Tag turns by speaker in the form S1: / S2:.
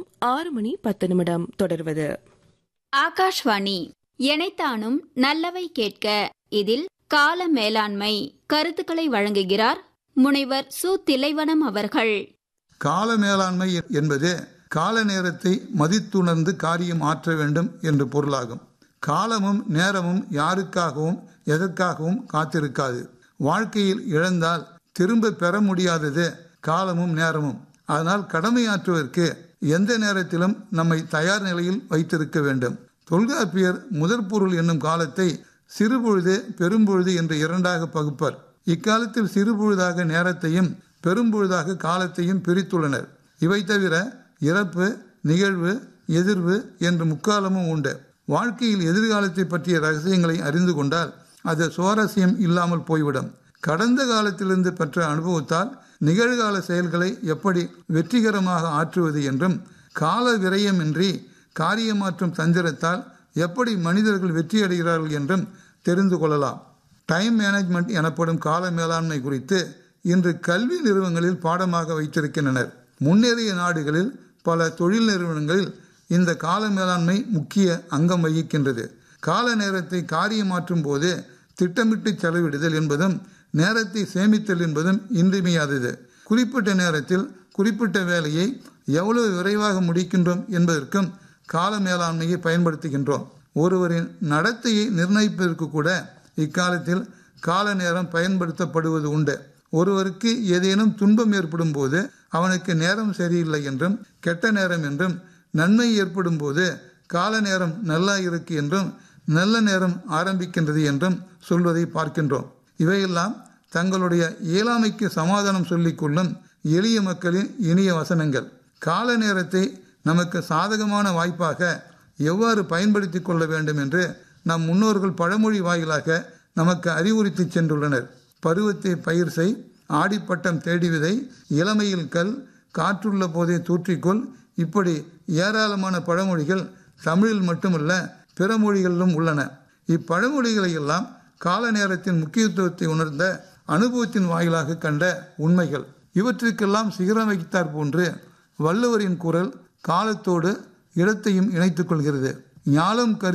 S1: நேரம் ஆறு மணி பத்து நிமிடம் தொடர்வது
S2: ஆகாஷ்வாணி எனைத்தானும் நல்லவை கேட்க இதில் கால மேலாண்மை கருத்துக்களை வழங்குகிறார் முனைவர் சு திலைவனம் அவர்கள்
S3: கால மேலாண்மை என்பது கால நேரத்தை மதித்துணர்ந்து காரியம் ஆற்ற வேண்டும் என்று பொருளாகும் காலமும் நேரமும் யாருக்காகவும் எதற்காகவும் காத்திருக்காது வாழ்க்கையில் இழந்தால் திரும்ப பெற முடியாதது காலமும் நேரமும் அதனால் கடமையாற்றுவதற்கு எந்த நேரத்திலும் நம்மை தயார் நிலையில் வைத்திருக்க வேண்டும் தொல்காப்பியர் முதற் பொருள் என்னும் காலத்தை சிறுபொழுது பெரும்பொழுது என்று இரண்டாக பகுப்பர் இக்காலத்தில் சிறுபொழுதாக நேரத்தையும் பெரும்பொழுதாக காலத்தையும் பிரித்துள்ளனர் இவை தவிர இறப்பு நிகழ்வு எதிர்வு என்று முக்காலமும் உண்டு வாழ்க்கையில் எதிர்காலத்தை பற்றிய ரகசியங்களை அறிந்து கொண்டால் அது சுவாரஸ்யம் இல்லாமல் போய்விடும் கடந்த காலத்திலிருந்து பெற்ற அனுபவத்தால் நிகழ்கால செயல்களை எப்படி வெற்றிகரமாக ஆற்றுவது என்றும் கால விரயமின்றி காரியமாற்றும் தந்திரத்தால் எப்படி மனிதர்கள் வெற்றியடைகிறார்கள் என்றும் தெரிந்து கொள்ளலாம் டைம் மேனேஜ்மெண்ட் எனப்படும் கால மேலாண்மை குறித்து இன்று கல்வி நிறுவனங்களில் பாடமாக வைத்திருக்கின்றனர் முன்னேறிய நாடுகளில் பல தொழில் நிறுவனங்களில் இந்த கால மேலாண்மை முக்கிய அங்கம் வகிக்கின்றது கால நேரத்தை காரியமாற்றும் போது திட்டமிட்டு செலவிடுதல் என்பதும் நேரத்தை சேமித்தல் என்பதும் இன்றியமையாதது குறிப்பிட்ட நேரத்தில் குறிப்பிட்ட வேலையை எவ்வளவு விரைவாக முடிக்கின்றோம் என்பதற்கும் கால மேலாண்மையை பயன்படுத்துகின்றோம் ஒருவரின் நடத்தையை நிர்ணயிப்பதற்கு கூட இக்காலத்தில் கால நேரம் பயன்படுத்தப்படுவது உண்டு ஒருவருக்கு ஏதேனும் துன்பம் ஏற்படும் போது அவனுக்கு நேரம் சரியில்லை என்றும் கெட்ட நேரம் என்றும் நன்மை ஏற்படும் போது கால நேரம் நல்லா இருக்கு என்றும் நல்ல நேரம் ஆரம்பிக்கின்றது என்றும் சொல்வதை பார்க்கின்றோம் இவையெல்லாம் தங்களுடைய இயலாமைக்கு சமாதானம் சொல்லிக் கொள்ளும் எளிய மக்களின் இனிய வசனங்கள் கால நேரத்தை நமக்கு சாதகமான வாய்ப்பாக எவ்வாறு பயன்படுத்தி கொள்ள வேண்டும் என்று நம் முன்னோர்கள் பழமொழி வாயிலாக நமக்கு அறிவுறுத்தி சென்றுள்ளனர் பருவத்தை பயிர் செய் ஆடிப்பட்டம் தேடி விதை இளமையில் கல் காற்றுள்ள போதே தூற்றிக்கொள் இப்படி ஏராளமான பழமொழிகள் தமிழில் மட்டுமல்ல பிற மொழிகளிலும் உள்ளன இப்பழமொழிகளை எல்லாம் கால நேரத்தின் முக்கியத்துவத்தை உணர்ந்த அனுபவத்தின் வாயிலாக கண்ட உண்மைகள் இவற்றிற்கெல்லாம் சிகரம் வைத்தார் போன்று வள்ளுவரின் குரல் காலத்தோடு இடத்தையும் இணைத்துக் கொள்கிறது ஞாலம் கரு